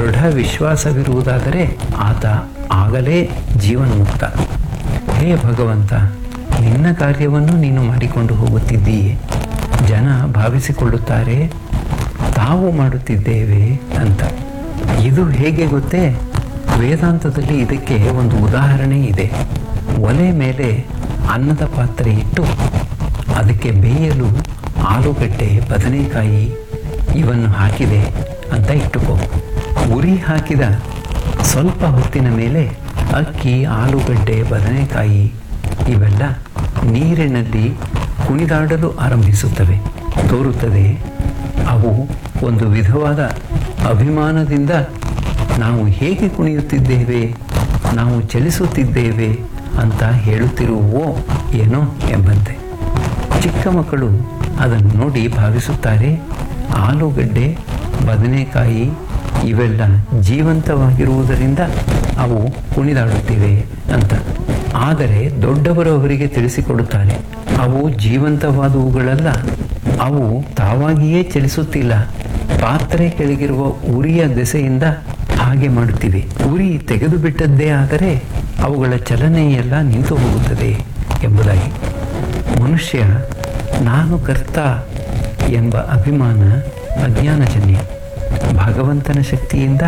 ದೃಢ ವಿಶ್ವಾಸವಿರುವುದಾದರೆ ಆತ ಆಗಲೇ ಜೀವನ್ಮುಕ್ತ ಹೇ ಭಗವಂತ ನಿನ್ನ ಕಾರ್ಯವನ್ನು ನೀನು ಮಾಡಿಕೊಂಡು ಹೋಗುತ್ತಿದ್ದೀಯೆ ಜನ ಭಾವಿಸಿಕೊಳ್ಳುತ್ತಾರೆ ತಾವು ಮಾಡುತ್ತಿದ್ದೇವೆ ಅಂತ ಇದು ಹೇಗೆ ಗೊತ್ತೇ ವೇದಾಂತದಲ್ಲಿ ಇದಕ್ಕೆ ಒಂದು ಉದಾಹರಣೆ ಇದೆ ಒಲೆ ಮೇಲೆ ಅನ್ನದ ಪಾತ್ರೆ ಇಟ್ಟು ಅದಕ್ಕೆ ಬೇಯಲು ಆಲೂಗಡ್ಡೆ ಬದನೆಕಾಯಿ ಇವನ್ನು ಹಾಕಿದೆ ಅಂತ ಇಟ್ಟುಕೋ ಉರಿ ಹಾಕಿದ ಸ್ವಲ್ಪ ಹೊತ್ತಿನ ಮೇಲೆ ಅಕ್ಕಿ ಆಲೂಗಡ್ಡೆ ಬದನೆಕಾಯಿ ಇವೆಲ್ಲ ನೀರಿನಲ್ಲಿ ಕುಣಿದಾಡಲು ಆರಂಭಿಸುತ್ತವೆ ತೋರುತ್ತದೆ ಅವು ಒಂದು ವಿಧವಾದ ಅಭಿಮಾನದಿಂದ ನಾವು ಹೇಗೆ ಕುಣಿಯುತ್ತಿದ್ದೇವೆ ನಾವು ಚಲಿಸುತ್ತಿದ್ದೇವೆ ಅಂತ ಹೇಳುತ್ತಿರುವೋ ಏನೋ ಎಂಬಂತೆ ಚಿಕ್ಕ ಮಕ್ಕಳು ಅದನ್ನು ನೋಡಿ ಭಾವಿಸುತ್ತಾರೆ ಆಲೂಗಡ್ಡೆ ಬದನೆಕಾಯಿ ಇವೆಲ್ಲ ಜೀವಂತವಾಗಿರುವುದರಿಂದ ಅವು ಕುಣಿದಾಡುತ್ತಿವೆ ಅಂತ ಆದರೆ ದೊಡ್ಡವರು ಅವರಿಗೆ ತಿಳಿಸಿಕೊಡುತ್ತಾರೆ ಅವು ಜೀವಂತವಾದವುಗಳಲ್ಲ ಅವು ತಾವಾಗಿಯೇ ಚಲಿಸುತ್ತಿಲ್ಲ ಪಾತ್ರೆ ಕೆಳಗಿರುವ ಉರಿಯ ದೆಸೆಯಿಂದ ಹಾಗೆ ಮಾಡುತ್ತಿವೆ ಉರಿ ತೆಗೆದು ಬಿಟ್ಟದ್ದೇ ಆದರೆ ಅವುಗಳ ಚಲನೆಯೆಲ್ಲ ನಿಂತು ಹೋಗುತ್ತದೆ ಎಂಬುದಾಗಿ ಮನುಷ್ಯ ನಾನು ಕರ್ತ ಎಂಬ ಅಭಿಮಾನ ಅಜ್ಞಾನಜನ್ಯ ಭಗವಂತನ ಶಕ್ತಿಯಿಂದ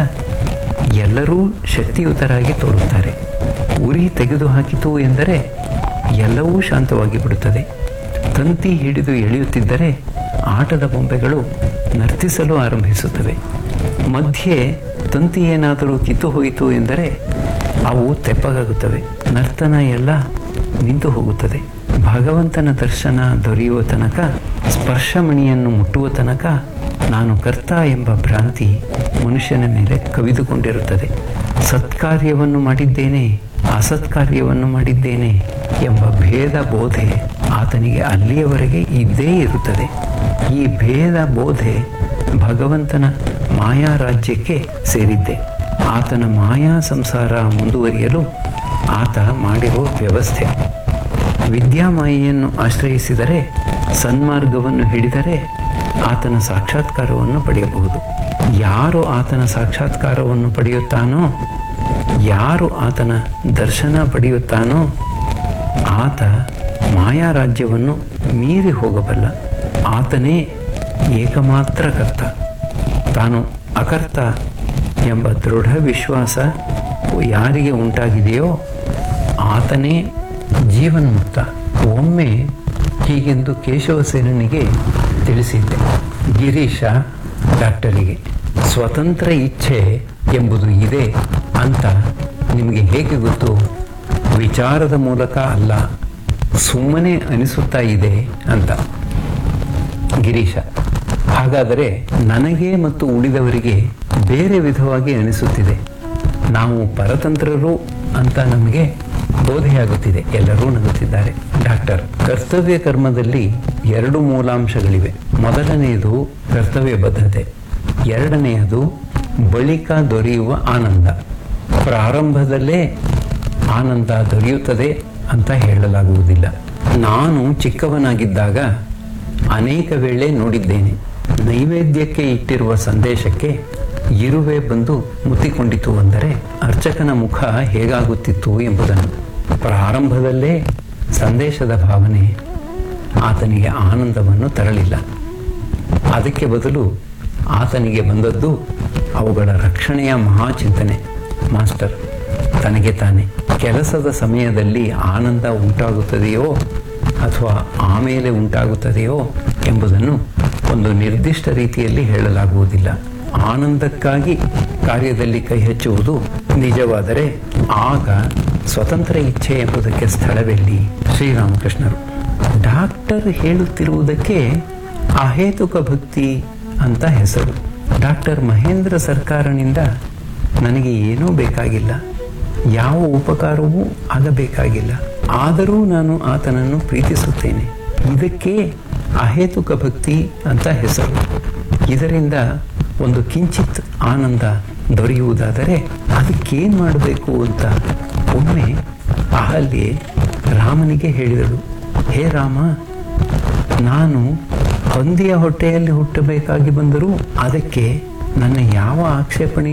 ಎಲ್ಲರೂ ಶಕ್ತಿಯುತರಾಗಿ ತೋರುತ್ತಾರೆ ಉರಿ ತೆಗೆದು ಹಾಕಿತು ಎಂದರೆ ಎಲ್ಲವೂ ಶಾಂತವಾಗಿ ಬಿಡುತ್ತದೆ ತಂತಿ ಹಿಡಿದು ಎಳೆಯುತ್ತಿದ್ದರೆ ಆಟದ ಬೊಂಬೆಗಳು ನರ್ತಿಸಲು ಆರಂಭಿಸುತ್ತವೆ ಮಧ್ಯೆ ತಂತಿ ಏನಾದರೂ ಕಿತ್ತು ಹೋಯಿತು ಎಂದರೆ ಅವು ತೆಪ್ಪಗಾಗುತ್ತವೆ ನರ್ತನ ಎಲ್ಲ ನಿಂತು ಹೋಗುತ್ತದೆ ಭಗವಂತನ ದರ್ಶನ ದೊರೆಯುವ ತನಕ ಸ್ಪರ್ಶಮಣಿಯನ್ನು ಮುಟ್ಟುವ ತನಕ ನಾನು ಕರ್ತ ಎಂಬ ಭ್ರಾಂತಿ ಮನುಷ್ಯನ ಮೇಲೆ ಕವಿದುಕೊಂಡಿರುತ್ತದೆ ಸತ್ಕಾರ್ಯವನ್ನು ಮಾಡಿದ್ದೇನೆ ಅಸತ್ಕಾರ್ಯವನ್ನು ಮಾಡಿದ್ದೇನೆ ಎಂಬ ಭೇದ ಬೋಧೆ ಆತನಿಗೆ ಅಲ್ಲಿಯವರೆಗೆ ಇದ್ದೇ ಇರುತ್ತದೆ ಈ ಭೇದ ಬೋಧೆ ಭಗವಂತನ ಮಾಯಾ ರಾಜ್ಯಕ್ಕೆ ಸೇರಿದ್ದೆ ಆತನ ಮಾಯಾ ಸಂಸಾರ ಮುಂದುವರಿಯಲು ಆತ ಮಾಡಿರುವ ವ್ಯವಸ್ಥೆ ವಿದ್ಯಾಮಾಯೆಯನ್ನು ಆಶ್ರಯಿಸಿದರೆ ಸನ್ಮಾರ್ಗವನ್ನು ಹಿಡಿದರೆ ಆತನ ಸಾಕ್ಷಾತ್ಕಾರವನ್ನು ಪಡೆಯಬಹುದು ಯಾರು ಆತನ ಸಾಕ್ಷಾತ್ಕಾರವನ್ನು ಪಡೆಯುತ್ತಾನೋ ಯಾರು ಆತನ ದರ್ಶನ ಪಡೆಯುತ್ತಾನೋ ಆತ ಮಾಯಾ ರಾಜ್ಯವನ್ನು ಮೀರಿ ಹೋಗಬಲ್ಲ ಆತನೇ ಏಕಮಾತ್ರ ಕರ್ತ ತಾನು ಅಕರ್ತ ಎಂಬ ದೃಢ ವಿಶ್ವಾಸ ಯಾರಿಗೆ ಉಂಟಾಗಿದೆಯೋ ಆತನೇ ಜೀವನ್ಮುಕ್ತ ಒಮ್ಮೆ ಹೀಗೆಂದು ಕೇಶವಸೇನನಿಗೆ ತಿಳಿಸಿದ್ದೆ ಗಿರೀಶ ಡಾಕ್ಟರಿಗೆ ಸ್ವತಂತ್ರ ಇಚ್ಛೆ ಎಂಬುದು ಇದೆ ಅಂತ ನಿಮಗೆ ಹೇಗೆ ಗೊತ್ತು ವಿಚಾರದ ಮೂಲಕ ಅಲ್ಲ ಸುಮ್ಮನೆ ಅನಿಸುತ್ತಾ ಇದೆ ಅಂತ ಗಿರೀಶ ಹಾಗಾದರೆ ನನಗೆ ಮತ್ತು ಉಳಿದವರಿಗೆ ಬೇರೆ ವಿಧವಾಗಿ ಅನಿಸುತ್ತಿದೆ ನಾವು ಪರತಂತ್ರರು ಅಂತ ನಮಗೆ ಬೋಧೆಯಾಗುತ್ತಿದೆ ಎಲ್ಲರೂ ನಗುತ್ತಿದ್ದಾರೆ ಡಾಕ್ಟರ್ ಕರ್ತವ್ಯ ಕರ್ಮದಲ್ಲಿ ಎರಡು ಮೂಲಾಂಶಗಳಿವೆ ಮೊದಲನೆಯದು ಕರ್ತವ್ಯ ಬದ್ಧತೆ ಎರಡನೆಯದು ಬಳಿಕ ದೊರೆಯುವ ಆನಂದ ಪ್ರಾರಂಭದಲ್ಲೇ ಆನಂದ ದೊರೆಯುತ್ತದೆ ಅಂತ ಹೇಳಲಾಗುವುದಿಲ್ಲ ನಾನು ಚಿಕ್ಕವನಾಗಿದ್ದಾಗ ಅನೇಕ ವೇಳೆ ನೋಡಿದ್ದೇನೆ ನೈವೇದ್ಯಕ್ಕೆ ಇಟ್ಟಿರುವ ಸಂದೇಶಕ್ಕೆ ಇರುವೆ ಬಂದು ಮುತ್ತಿಕೊಂಡಿತು ಅಂದರೆ ಅರ್ಚಕನ ಮುಖ ಹೇಗಾಗುತ್ತಿತ್ತು ಎಂಬುದನ್ನು ಪ್ರಾರಂಭದಲ್ಲೇ ಸಂದೇಶದ ಭಾವನೆ ಆತನಿಗೆ ಆನಂದವನ್ನು ತರಲಿಲ್ಲ ಅದಕ್ಕೆ ಬದಲು ಆತನಿಗೆ ಬಂದದ್ದು ಅವುಗಳ ರಕ್ಷಣೆಯ ಮಹಾಚಿಂತನೆ ಮಾಸ್ಟರ್ ತನಗೆ ತಾನೆ ಕೆಲಸದ ಸಮಯದಲ್ಲಿ ಆನಂದ ಉಂಟಾಗುತ್ತದೆಯೋ ಅಥವಾ ಆಮೇಲೆ ಉಂಟಾಗುತ್ತದೆಯೋ ಎಂಬುದನ್ನು ಒಂದು ನಿರ್ದಿಷ್ಟ ರೀತಿಯಲ್ಲಿ ಹೇಳಲಾಗುವುದಿಲ್ಲ ಆನಂದಕ್ಕಾಗಿ ಕಾರ್ಯದಲ್ಲಿ ಕೈ ಹಚ್ಚುವುದು ನಿಜವಾದರೆ ಆಗ ಸ್ವತಂತ್ರ ಇಚ್ಛೆ ಎಂಬುದಕ್ಕೆ ಸ್ಥಳವೆಲ್ಲಿ ಶ್ರೀರಾಮಕೃಷ್ಣರು ಡಾಕ್ಟರ್ ಹೇಳುತ್ತಿರುವುದಕ್ಕೆ ಅಹೇತುಕ ಭಕ್ತಿ ಅಂತ ಹೆಸರು ಡಾಕ್ಟರ್ ಮಹೇಂದ್ರ ಸರ್ಕಾರನಿಂದ ನನಗೆ ಏನೂ ಬೇಕಾಗಿಲ್ಲ ಯಾವ ಉಪಕಾರವೂ ಆಗಬೇಕಾಗಿಲ್ಲ ಆದರೂ ನಾನು ಆತನನ್ನು ಪ್ರೀತಿಸುತ್ತೇನೆ ಇದಕ್ಕೆ ಅಹೇತುಕ ಭಕ್ತಿ ಅಂತ ಹೆಸರು ಇದರಿಂದ ಒಂದು ಕಿಂಚಿತ್ ಆನಂದ ದೊರೆಯುವುದಾದರೆ ಅದಕ್ಕೇನು ಮಾಡಬೇಕು ಅಂತ ಒಮ್ಮೆ ಅಹಲ್ಯೆ ರಾಮನಿಗೆ ಹೇಳಿದಳು ಹೇ ರಾಮ ನಾನು ಹಂದಿಯ ಹೊಟ್ಟೆಯಲ್ಲಿ ಹುಟ್ಟಬೇಕಾಗಿ ಬಂದರೂ ಅದಕ್ಕೆ ನನ್ನ ಯಾವ ಆಕ್ಷೇಪಣೆ